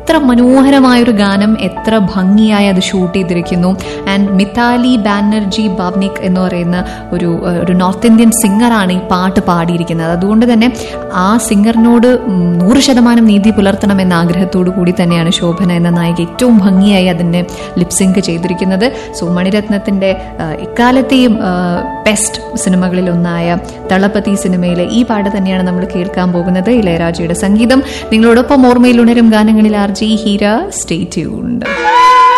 എത്ര മനോഹരമായൊരു ഗാനം എത്ര ഭംഗിയായി അത് ഷൂട്ട് ചെയ്തിരിക്കുന്നു ആൻഡ് മിതാലി ബാനർജി ബാബ്നിക് എന്ന് പറയുന്ന ഒരു ഏഹ്, ഒരു നോർത്ത് ഇന്ത്യൻ സിംഗറാണ് ഈ പാട്ട് പാടിയിരിക്കുന്നത് അതുകൊണ്ട് തന്നെ ആ സിംഗറിനോട് ഉം, നൂറ് ശതമാനം നീതി പുലർത്തണം എന്ന ആഗ്രഹത്തോടു കൂടി തന്നെയാണ് ശോഭന എന്ന നായിക ഏറ്റവും ഭംഗിയായി അതിനെ ലിപ്സിങ്ക് ചെയ്തിരിക്കുന്നത് സോ മണിരത്നത്തിന്റെ ഏഹ്, ഇക്കാലത്തെയും ബെസ്റ്റ് സിനിമകളിൽ ഒന്നായ തളപതി സിനിമയിലെ ഈ പാട്ട് തന്നെയാണ് നമ്മൾ കേൾക്കാൻ പോകുന്നത് ഇളയരാജയുടെ സംഗീതം നിങ്ങളോടൊപ്പം ഓർമ്മയിൽ ഉണരും ഗാനങ്ങളിൽ R G Heera stay tuned